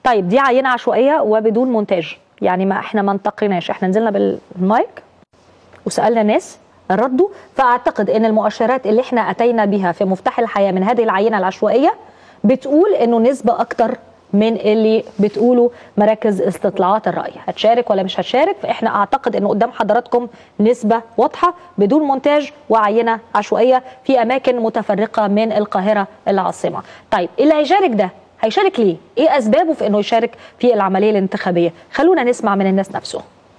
طيب دي عينه عشوائيه وبدون مونتاج يعني ما احنا ما انتقيناش احنا نزلنا بالمايك وسالنا ناس ردوا فاعتقد ان المؤشرات اللي احنا اتينا بها في مفتاح الحياه من هذه العينه العشوائيه بتقول انه نسبه اكتر من اللي بتقوله مراكز استطلاعات الراي هتشارك ولا مش هتشارك فاحنا اعتقد انه قدام حضراتكم نسبه واضحه بدون مونتاج وعينه عشوائيه في اماكن متفرقه من القاهره العاصمه طيب اللي هيشارك ده هيشارك ليه ايه اسبابه في انه يشارك في العمليه الانتخابيه خلونا نسمع من الناس نفسه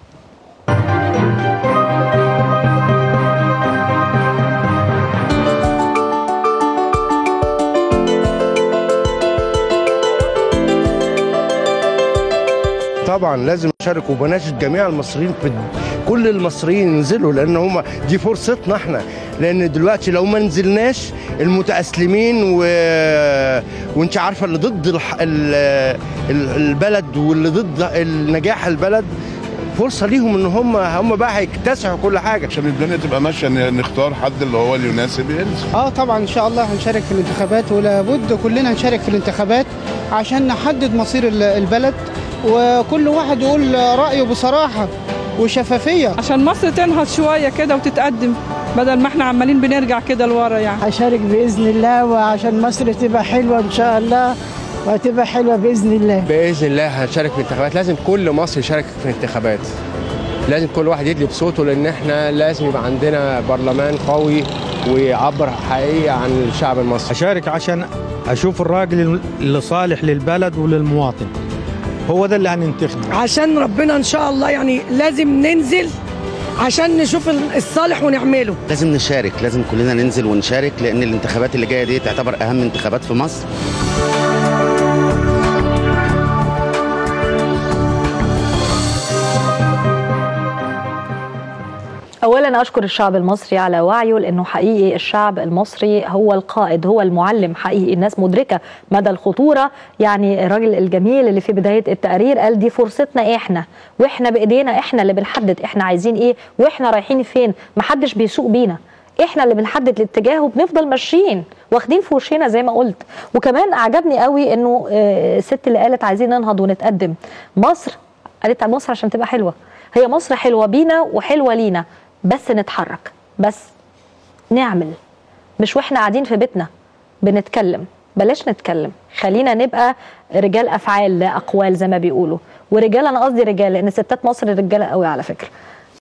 طبعا لازم يشاركوا وبناشد جميع المصريين في كل المصريين ينزلوا لان هم دي فرصتنا احنا لان دلوقتي لو ما نزلناش المتاسلمين و... وانت عارفه اللي ضد الح... ال... ال- البلد واللي ضد النجاح البلد فرصه ليهم ان هم هم بقى هيكتسحوا كل حاجه عشان الدنيا تبقى ماشيه ن- نختار حد اللي هو اللي يناسب ينزل اه طبعا ان شاء الله هنشارك في الانتخابات ولابد كلنا نشارك في الانتخابات عشان نحدد مصير ال- البلد وكل واحد يقول رايه بصراحه وشفافيه عشان مصر تنهض شويه كده وتتقدم بدل ما احنا عمالين بنرجع كده لورا يعني هشارك باذن الله وعشان مصر تبقى حلوه ان شاء الله وهتبقى حلوه باذن الله باذن الله هنشارك في الانتخابات لازم كل مصر يشارك في الانتخابات لازم كل واحد يدلي بصوته لان احنا لازم يبقى عندنا برلمان قوي ويعبر حقيقي عن الشعب المصري أشارك عشان أشوف الراجل اللي صالح للبلد وللمواطن هو ده اللي هننتخبه عشان ربنا ان شاء الله يعني لازم ننزل عشان نشوف الصالح ونعمله لازم نشارك لازم كلنا ننزل ونشارك لان الانتخابات اللي جايه دي تعتبر اهم انتخابات في مصر اولا اشكر الشعب المصري على وعيه لانه حقيقي الشعب المصري هو القائد هو المعلم حقيقي الناس مدركه مدى الخطوره يعني الراجل الجميل اللي في بدايه التقرير قال دي فرصتنا احنا واحنا بايدينا احنا اللي بنحدد احنا عايزين ايه واحنا رايحين فين محدش بيسوق بينا احنا اللي بنحدد الاتجاه وبنفضل ماشيين واخدين في وشنا زي ما قلت وكمان عجبني قوي انه آه، الست اللي قالت عايزين ننهض ونتقدم مصر قالت على مصر عشان تبقى حلوه هي مصر حلوه بينا وحلوه لينا بس نتحرك بس نعمل مش واحنا قاعدين في بيتنا بنتكلم بلاش نتكلم خلينا نبقى رجال افعال لا اقوال زي ما بيقولوا ورجال انا قصدي رجال لان ستات مصر رجاله قوي على فكره